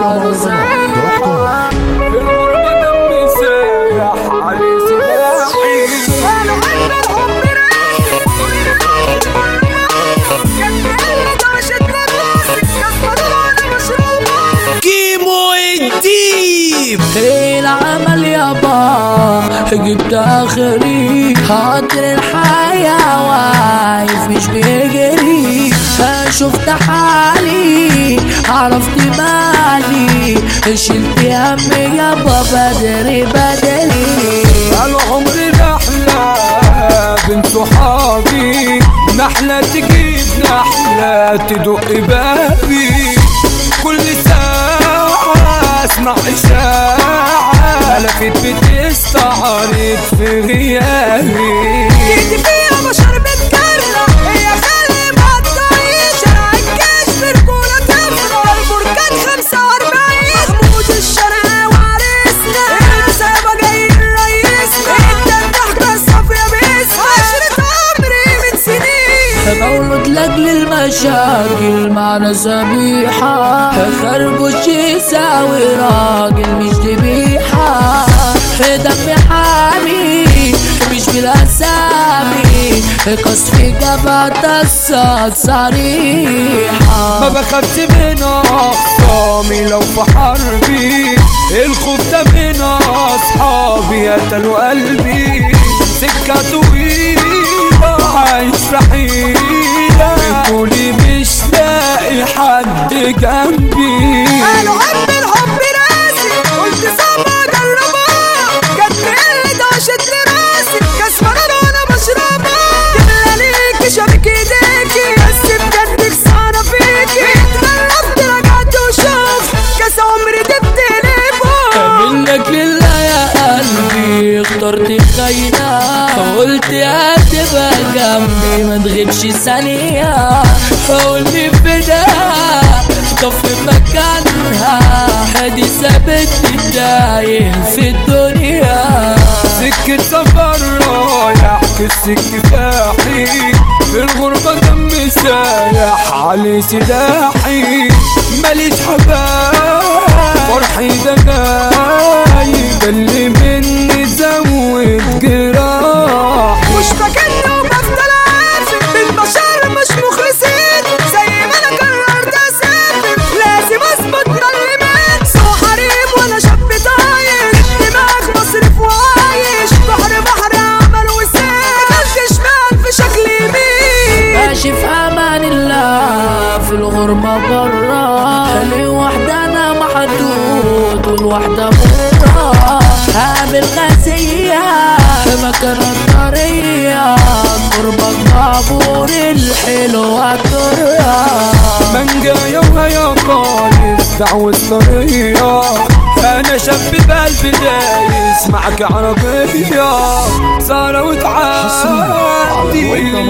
الغربة دم سايح علي سلاحي كيمو الديب العمل يابا جبت اخري خاطر الحياة واقف مش بيجري شفت حالي عرفت مالي شلت همي يابا بدري بدري العمر نحلة بنت صحابي نحلة تجيب نحلة تدق بابي كل ساعة اسمع إشاعة لفت بتستعرض في غيابي جيت فيها بشر بتكرر هي خالي ما تضيعش العكاش برجولة تفرح البركات 45 محمود الشرق وعريسنا السابة جاي رئيسنا انت الضحكة الصافية باسمها عشرة عمري من سنين مولود لاجل المشاكل معنا سبيحة خربوش يساوي راجل مش ذبيحة دم حامي مش بالأسامي قصف جبهة الصاد ما صريحة بخافش من أخصامي لو في حربي الخوف ده من أصحابي قتلوا قلبي سكة طويلة عايش في حيرة بتقولي مش لاقي حد جنبي قالوا حب الحب راسي قلت صعب اجربها جت قلة عاشت لراسي كاس مرار وانا بشربها جملة ليكي شبك ايديكي بس بجد خسارة فيكي اتغربت رجعت وشوف كاس عمري دبت قلبه منك لله يا قلبي اخترت خاينة قلت هتبقى جنبي ما تغيبش ثانية قولي فدا طف مكانها هدي سابتني تايه في الدنيا سكة سفر رايح كسك كفاحي في الغربة دم سايح علي سلاحي ماليش حبايب فرحي ده جاي ده اللي مني زود جراح مش بكن وبفضل عافر بالبشر مش مخلصين زي ما انا قررت اسافر لازم اثبت ملمات سو حريم وانا شاب طايش دماغ مصرف وعايش بحر بحر عمل وسير خلف شمال في شكل يمين ماشي في امان الله في الغربة برا خلي وحدة انا محدود والوحدة مرة قابل غازية في مكان الطرية قربك بابور الحلوة الدرة منجايا وهيا خالص دعوة طرية أنا شاب بقلبي دايس معك عربية سارة وتعدي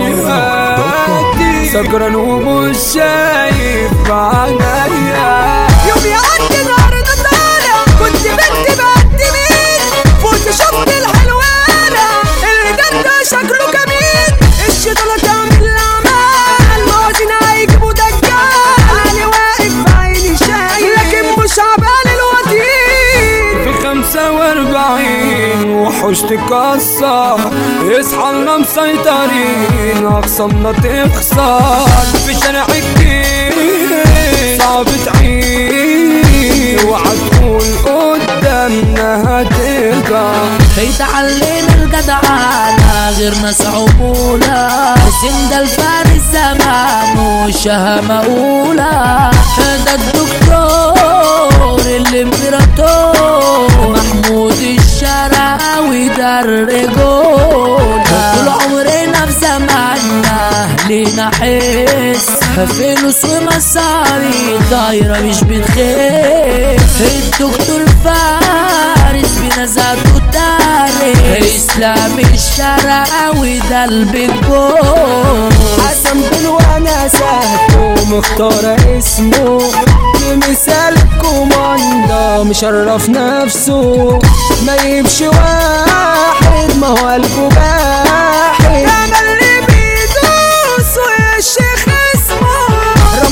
هادي سكران ومش شايف معنايا يوم يعدي نهار طالع كنت بنت بقدمين فوت شفت الحلوانة اللي ده ده شكله جميل الشيطان كامل الأعمال موازين هيجيبوا دجال أنا واقف في عيني شايل لكن مش عبال الوتير في خمسة واربعين وحوش تكسر يصحى لنا مسيطرين أقسامنا تخسر في شارع الدين صعب تعيش اوعى تقول قدامنا هترجع يتعلم الجدعانة غير ناس عمولة حسين ده الفارس زمان وشهامة أولى ده الدكتور الامبراطور محمود الشرقاوي ده الرجولة طول عمرنا في زماننا لينا حس فلوس ومصاري دايرة مش بتخف الدكتور فارس بنزاته تاريخ اسلام الشرقاوي ده البيج بوس حسن بالوانا سهته مختار اسمه لمثال كوماندا مشرف نفسه ما يمشي واحد ما هو قلبه باحد أنا اللي بيدوس والشيخ اسمه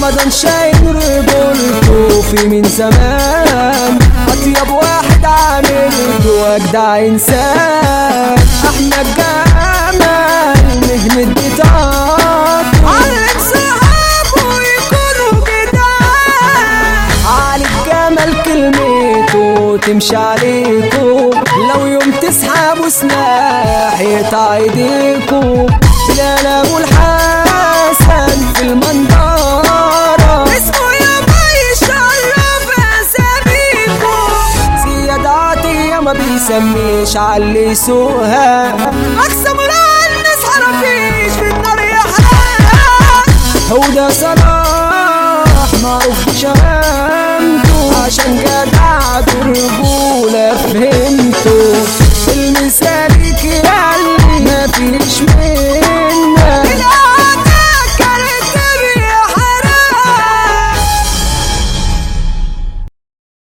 رمضان شايل رجولته في من زمان اطيب واحد عامل واجدع انسان احمد جمال مهنة بتاعته علم صحابه يكونوا جدعان علي الجمل كلمته تمشي عليكو لو يوم تسحبوا سلاح يقطع ايديكو بلال ابو الحسن في المنظرة اسمه يابا يشرف اساميكو زياد عطية ما بيسميش على اللي يسوقها اقسم الناس حرفيش في النار يا حرام هودا صلاح معروف بشهامته عشان جدع برجولة فهمته المثال